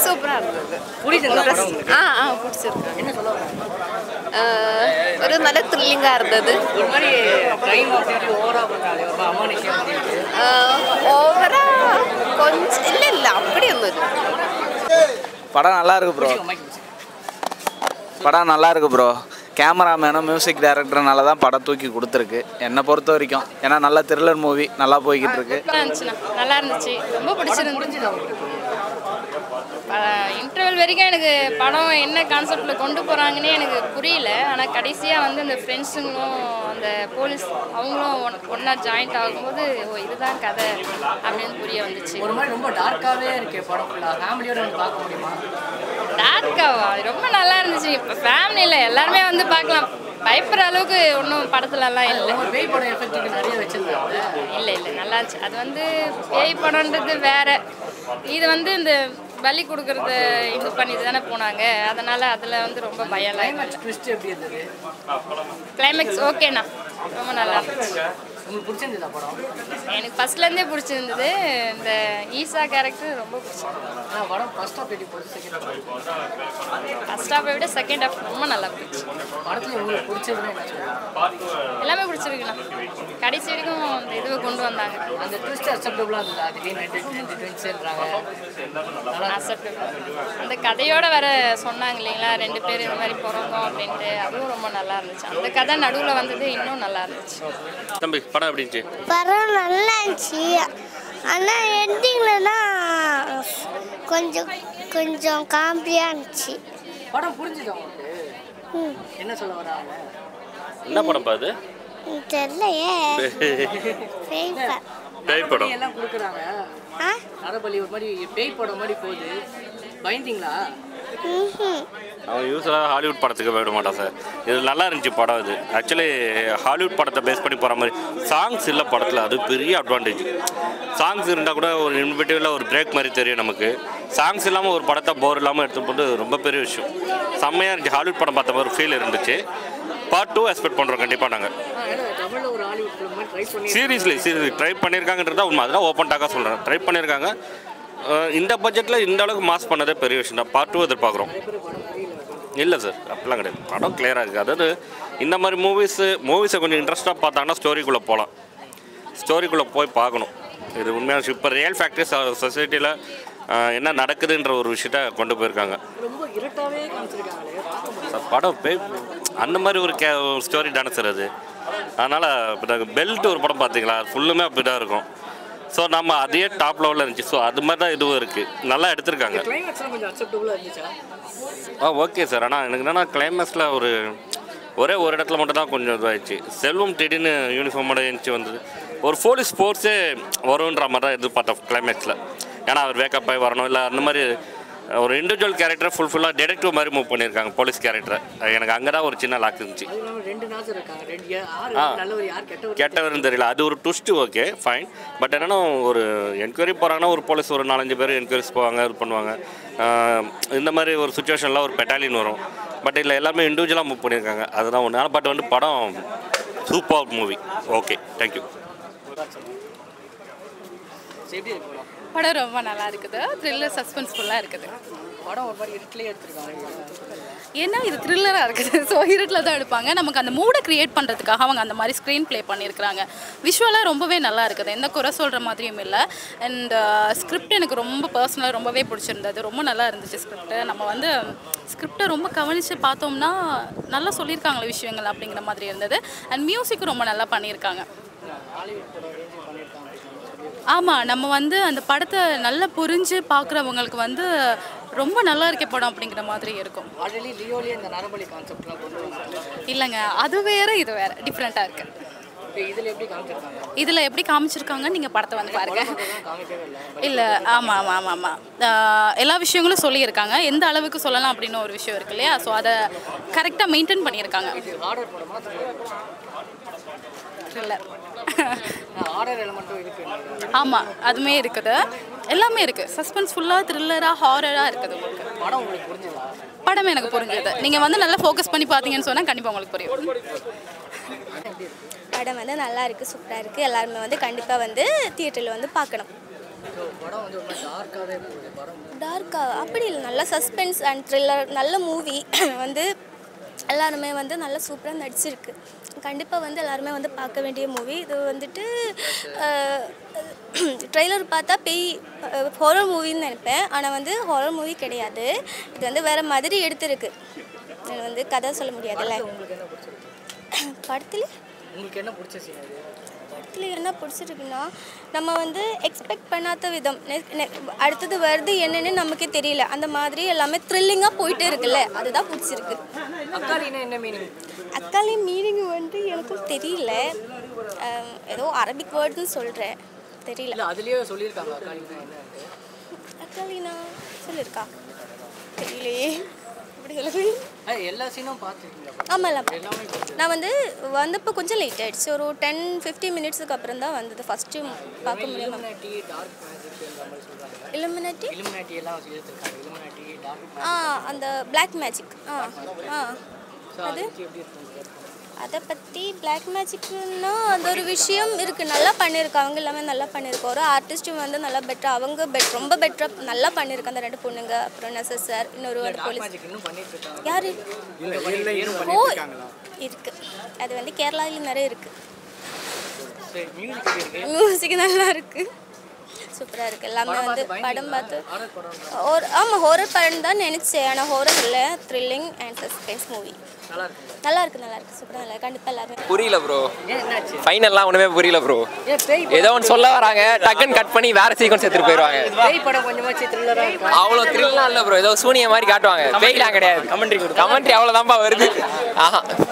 சூப்பராக இருந்தது பிடிச்சிருந்தா படம் உங்களுக்கு ஆ ஆ பிடிச்சிருக்கு என்ன சொல்ல வராங்க ஒரு நல்ல த்ரில்லிங்காக இருந்தது ஒரு மாதிரி டைம் அப்படி ஓவரா பண்ணாலே ஒரு அமானுஷம் அப்படின்னு ஓவரா கொஞ்சம் இல்லை இல்லை அப்படியொന്നും இல்லை படம் நல்லா இருக்கு ப்ரோ மைக் பிடிச்சி படம் நல்லா இருக்கு ப்ரோ கேமராமேனும் மியூசிக் டைரக்டர்னால தான் படம் தூக்கி கொடுத்துருக்கு என்னை பொறுத்த வரைக்கும் ஏன்னா நல்ல த்ரில்லர் மூவி நல்லா போய்கிட்டு இருக்கு நல்லா இருந்துச்சுண்ணா நல்லா இருந்துச்சு ரொம்ப பிடிச்சிருந்துச்சு புரிஞ்சுதா உங்களுக்கு இன்டர்வல் வரைக்கும் எனக்கு படம் என்ன கான்செப்டில் கொண்டு போகிறாங்கன்னே எனக்கு புரியல ஆனால் கடைசியாக வந்து அந்த ஃப்ரெண்ட்ஸுங்களும் அந்த போலீஸ் அவங்களும் ஒன் ஒன்றா ஜாயிண்ட் ஆகும்போது ஓ இதுதான் கதை அப்படின்னு புரிய வந்துச்சு ஒரு மாதிரி ரொம்ப டார்க்காவே இருக்கே படம் ஃபுல்லாக ஃபேமிலியோட வந்து பார்க்க முடியுமா டார்க்காவா ரொம்ப நல்லா இருந்துச்சு இப்போ ஃபேமிலியில் எல்லாருமே வந்து பார்க்கலாம் பயப்படுற அளவுக்கு ஒன்றும் படத்துலலாம் இல்லை ஒரு பேய் படம் எஃபெக்ட்டுக்கு நிறைய வச்சிருந்தாங்க இல்லை இல்லை நல்லா இருந்துச்சு அது வந்து பேய் படம்ன்றது வேற இது வந்து இந்த பலி கொடுக்கறத இது பண்ணி தானே போனாங்க அதனால அதில் வந்து ரொம்ப பயம்லாம் இல்லை ட்விஸ்ட் எப்படி இருந்தது கிளைமேக்ஸ் ஓகேண்ணா ரொம்ப நல்லா இருந்துச்சு உங்களுக்கு பிடிச்சிருந்ததா படம் எனக்கு ஃபர்ஸ்ட்லேருந்தே பிடிச்சிருந்தது இந்த ஈசா கேரக்டர் ரொம்ப பிடிச்சிருந்தது ஆனால் படம் ஃபர்ஸ்ட் ஆஃப் எப்படி போகுது செகண்ட் ஃபர்ஸ்ட் ஹாஃபை விட செகண்ட் ஹாஃப் ரொம்ப நல்லா இருந்துச்சு படத்துல உங்களுக்கு பிடிச்சதுன்னா என்ன சொல்லுங்க எல்லாமே பிடிச்சிருக்குண்ணா கடைசி வரைக்கும் அந்த இதுவை கொண்டு வந்தாங்க அந்த ட்விஸ்ட் அக்செப்டபுளாக இருந்தது திடீர்னு ரெண்டு ரெண்டு ட்வின்ஸ்ன்றாங்க அக்செப்டபிள் அந்த கதையோட வர சொன்னாங்க இல்லைங்களா ரெண்டு பேர் இந்த மாதிரி பிறந்தோம் அப்படின்ட்டு அதுவும் ரொம்ப நல்லா இருந்துச்சு அந்த கதை நடுவில் வந்தது இன்னும் நல்லா இருந்துச்சு தம்பி படம் எப்படி இருந்துச்சு படம் நல்லா இருந்துச்சு ஆனால் எண்டிங்கில் தான் கொஞ்சம் கொஞ்சம் காமெடியாக இருந்துச்சு படம் புரிஞ்சுதா உங்களுக்கு என்ன சொல்ல வராங்க என்ன படம் பாது ம், தெரியலையே பேய் ப- பேய் படம் எல்லாம் கொடுக்குறாங்க ஆ நரபலி ஒரு மாதிரி பேய் படம் மாதிரி போகுது பயந்தீங்களா ம்ஹும். அவன் யூஸ்வலாக ஹாலிவுட் படத்துக்கு போயிட மாட்டான் சார் இது நல்லா இருந்துச்சு படம் இது ஆக்சுவலி ஹாலிவுட் படத்தை பேஸ் பண்ணி போகிற மாதிரி சாங்ஸ் இல்லை படத்தில் அது பெரிய அட்வான்டேஜ் சாங்ஸ் இருந்தால் கூட ஒரு இன்விட்டிவில் ஒரு பிரேக் மாதிரி தெரியும் நமக்கு சாங்ஸ் இல்லாமல் ஒரு படத்தை போர் இல்லாமல் எடுத்து போட்டு ரொம்ப பெரிய விஷயம் செம்மையாக இருந்துச்சு ஹாலிவுட் படம் பார்த்த மாதிரி ஃபீல் இருந்துச்சு பார்ட் டூ எக்ஸ்பெக்ட் பண்ணுறோம் கண்டிப்பாக நாங்கள் ஆ, ஏன்னா தமிழில் ஒரு ஹாலிவுட் ஃபிலிம் மாதிரி ட்ரை பண்ணி சீரியஸ்லி சீரியஸ்லி ட்ரை பண்ணியிருக்காங்கன்றதா உண்மை அதெல்லாம் ஓப்பன் டாக்காக சொல்கிறேன் ட்ரை பண்ணியிருக்காங்க அஹ் இந்த பட்ஜெட்டில் இந்த அளவுக்கு மாஸ் பண்ணதே பெரிய விஷயம் தான் பார்ட் டூ எதிர்பார்க்குறோம் இல்லை சார் அப்படிலாம் கிடையாது படம் கிளியராக இருக்குது அதாவது இந்த மாதிரி மூவிஸு மூவிஸை கொஞ்சம் இன்ட்ரெஸ்ட்டாக பார்த்தாங்கன்னா ஸ்டோரிக்குள்ளே போகலாம் ஸ்டோரிக்குள்ளே போய் பார்க்கணும் இது உண்மையான இப்போ ரியல் ஃபேக்டரிஸ் சொசைட்டியில் என்ன நடக்குதுன்ற ஒரு விஷயத்த கொண்டு போயிருக்காங்க ரொம்ப இருட்டாவே காமிச்சிருக்காங்களே பார்க்க முடியல சார் படம் போய் அந்த மாதிரி ஒரு கே ஸ்டோரி தானே சார் அது அதனால் இப்போ பெல்ட் ஒரு படம் பார்த்தீங்களா ஃபுல்லுமே அப்படி தான் இருக்கும் ஸோ நம்ம அதே டாப் லெவலில் இருந்துச்சு ஸோ அது மாதிரி தான் இதுவும் இருக்குது நல்லா எடுத்திருக்காங்க கிளைமேக்ஸ்லாம் கொஞ்சம் அக்செப்டபுளாக இருந்துச்சா ஆ ஓகே சார் ஆனால் எனக்கு என்னென்னா கிளைமேக்ஸில் ஒரு ஒரே ஒரு இடத்துல மட்டும் தான் கொஞ்சம் இதுவாகிடுச்சு செல்வம் திடீர்னு யூனிஃபார்மோட எழுந்துச்சு வந்தது ஒரு போலீஸ் ஸ்போர்ட்ஸே வரும்ன்ற மாதிரி தான் எதிர்பார்த்தேன் கிளைமேக்ஸில் ஏன்னா அவர் வேக்கப் ஆகி வரணும் இல்லை அந்த மாதிரி ஒரு இண்டிவிஜுவல் கேரக்டரை ஃபுல்ஃபுல்லாக டிடெக்டிவ் மாதிரி மூவ் பண்ணியிருக்காங்க போலீஸ் கேரக்டரை எனக்கு அங்கே தான் ஒரு சின்ன லாக் இருந்துச்சு அது இல்லாமல் ரெண்டு நாசர் இருக்காங்க ரெண்டு யா- யார் ஆ. நல்லவர் யார் கெட்டவர் கேட்டவர்னு தெரியல அது ஒரு ட்விஸ்ட்டு ஓகே ஃபைன் பட் என்னன்னா ஒரு என்கொயரி போகிறாங்கன்னா ஒரு போலீஸ் ஒரு நாலஞ்சு பேர் என்கொயரிஸ் போவாங்க இது பண்ணுவாங்க ஆஹ் இந்த மாதிரி ஒரு சுச்சுவேஷனில் ஒரு பெட்டாலியன் வரும் பட் இதில் எல்லாமே இண்டிவிஜுவலாக மூவ் பண்ணியிருக்காங்க அதுதான் ஒன்று ஆனால் பட் வந்து படம் சூப்பர் மூவி ஓகே தேங்க்யூ எப்படி இருக்கு படம் படம் ரொம்ப நல்லா இருக்குது த்ரில்லர் சஸ்பென்ஸ்ஃபுல்லாக இருக்குது படம் ஒரு மாதிரி இருட்டிலே எடுத்திருக்காங்க ஏன்னா இது த்ரில்லராக இருக்குது ஸோ இருட்டில் தான் எடுப்பாங்க நமக்கு அந்த மூடை க்ரியேட் பண்ணுறதுக்காக அவங்க அந்த மாதிரி ஸ்க்ரீன் ப்ளே பண்ணியிருக்கிறாங்க விஷுவலாக ரொம்பவே நல்லா இருக்குது எந்த குறை சொல்கிற மாதிரியும் இல்லை அண்ட் ஸ்கிரிப்ட் எனக்கு ரொம்ப பர்சனலாக ரொம்பவே பிடிச்சிருந்தது ரொம்ப நல்லா இருந்துச்சு ஸ்கிரிப்ட் நம்ம வந்து ஸ்கிரிப்டை ரொம்ப கவனித்து பார்த்தோம்னா நல்லா சொல்லியிருக்காங்களே விஷயங்கள் அப்படிங்கிற மாதிரி இருந்தது அண்ட் மியூசிக்கும் ரொம்ப நல்லா பண்ணியிருக்காங்க ஆமாம் நம்ம வந்து அந்த படத்தை நல்லா புரிஞ்சு பார்க்குறவங்களுக்கு வந்து ரொம்ப நல்லா இருக்க படம் அப்படிங்கிற மாதிரி இருக்கும் ஆல்ரெடி லியோலேயே இந்த நரபலி கான்செப்ட்லாம் கொண்டு வந்தாங்க இல்லைங்க அது வேற இது வேற டிஃப்ரெண்ட்டாக இருக்கு இப்போ இதில் எப்படி காமிச்சிருக்காங்க இதில் எப்படி காமிச்சிருக்காங்கன்னு நீங்கள் படத்தை வந்து பாருங்க அதெல்லாம் காமிக்கவே இல்லை இல்லை ஆமாம் ஆமாம் ஆமாம் ஆமாம் ஆஹ் எல்லா விஷயங்களும் சொல்லியிருக்காங்க எந்த அளவுக்கு சொல்லலாம் அப்படின்னு ஒரு விஷயம் இருக்கு இல்லையா ஸோ அதை கரெக்டாக மெயின்டைன் பண்ணியிருக்காங்க இது ஆர்டர் படமா த்ரில்லர் ஆர்டர் எலமெண்ட்டும் இருக்கு ஆமாம் அதுவுமே இருக்குது எல்லாமே இருக்குது சஸ்பென்ஸ் ஃபுல்லாக த்ரில்லராக ஹாரராக இருக்குது உங்களுக்கு படம் உங்களுக்கு புரிஞ்சதா படம் எனக்கு புரிஞ்சது நீங்கள் வந்து நல்லா ஃபோக்கஸ் பண்ணி பார்த்தீங்கன்னு சொன்னால் கண்டிப்பாக உங்களுக்கு புரியும் படம் வந்து நல்லா இருக்குது சூப்பராக இருக்குது எல்லாருமே வந்து கண்டிப்பாக வந்து தியேட்டரில் வந்து பார்க்கணும் ஸோ படம் வந்து ரொம்ப டார்க்காகவே போகுது படம் டார்க்கா அப்படி இல்லை நல்ல சஸ்பென்ஸ் அண்ட் த்ரில்லர் நல்ல மூவி வந்து எல்லாருமே வந்து நல்லா சூப்பராக நடிச்சிருக்கு கண்டிப்பாக வந்து எல்லாருமே வந்து பார்க்க வேண்டிய மூவி இது வந்துட்டு ட்ரெய்லர் பார்த்தா பேய் ஹாரர் மூவின்னு நினைப்பேன் ஆனால் வந்து ஹாரர் மூவி கிடையாது இது வந்து வேறு மாதிரி எடுத்திருக்கு இது வந்து கதை சொல்ல முடியாதுல்ல உங்களுக்கு என்ன பிடிச்சிருக்கு படத்துல உங்களுக்கு என்ன பிடிச்ச சீன் அது படத்தில் என்ன பிடிச்சிருக்குன்னா நம்ம வந்து எக்ஸ்பெக்ட் பண்ணாத விதம் நெ- நெ- அடுத்தது வருது என்னன்னு நமக்கே தெரியல அந்த மாதிரி எல்லாமே த்ரில்லிங்காக போயிட்டே இருக்குல்ல அதுதான் பிடிச்சிருக்கு அக்காலினா என்ன மீனிங் அக்காலி மீனிங் வந்து எனக்கும் தெரியல அஹ், ஏதோ அரபிக் வேர்டுன்னு சொல்கிறேன் தெரியல இல்லை அதுலேயே சொல்லியிருக்காங்க அக்காலினா என்ன அக்காலினா சொல்லியிருக்கா தெரியலையே இப்படி சொல்லுது எல்லா சீனும் பார்த்துருக்கீங்களா ஆமாம் நான் வந்து வந்தப்போ கொஞ்சம் லேட் ஆயிடுச்சு ஒரு டென் ஃபிஃப்டீன் மினிட்ஸுக்கு அப்புறம் தான் வந்தது ஃபஸ்ட்டு பார்க்க முடியும் இலுமினாட்டி டார்க் மேஜிக்ன்ற மாதிரி சொல்கிறாங்க இலுமினாட்டி இலுமினாட்டி எல்லாம் சேர்த்துருக்காங்க இலுமினாட்டி டார்க் ஆ அந்த பிளாக் மேஜிக் ஆ ஆ ஸோ அது எப்படி இருக்கும் அதை பற்றி பிளாக் மேஜிக்னா அந்த ஒரு விஷயம் இருக்குது நல்லா பண்ணியிருக்காங்க அவங்க எல்லாமே நல்லா பண்ணியிருக்கோம் ஒரு ஆர்டிஸ்ட்டும் வந்து நல்லா பெட்டர் அவங்க பெட் ரொம்ப பெட்டராக நல்லா பண்ணியிருக்காங்க அந்த ரெண்டு பொண்ணுங்க அப்புறம் நெசர் சார் இன்னொரு ஒரு போலீஸ் மேஜிக் இன்னும் பண்ணிட்டு இருக்காங்க யார் ஓ இருக்கு அது வந்து கேரளாவில் நிறைய இருக்குது சரி மியூசிக் எப்படி இருக்கு மியூசிக் நல்லா இருக்கு சூப்பராக இருக்குது எல்லாமே வந்து படம் பார்த்து ஹாரர் படம் ஒரு ஆமாம் ஹோரர் படம் தான் நினச்சேன் ஆனால் ஹோரர் இல்லை த்ரில்லிங் அண்ட் சஸ்பென்ஸ் மூவி நல்லா இருக்கு நல்லா இருக்கு நல்லா இருக்கு சூப்பராக நல்லா கண்டிப்பாக எல்லாருமே புரியல ப்ரோ ஏன் என்னாச்சு ஃபைனல்லாம் ஒன்றுமே புரியல ப்ரோ ஏன் பேய் ஏதோ ஒன்று சொல்ல வராங்க டக்குன்னு கட் பண்ணி வேற சீக்வன்ஸ் எடுத்துட்டு போயிடுவாங்க பேய் படம் கொஞ்சமாச்சு த்ரில்லராக இருக்கும் அவ்வளோ த்ரில்லாம் இல்லை ப்ரோ ஏதோ சூனிய மாதிரி காட்டுவாங்க பேய்லாம் கிடையாது கமெண்ட்ரி கமெண்ட்ரி அவ்வளோதான்ப்பா வருது ஆஹா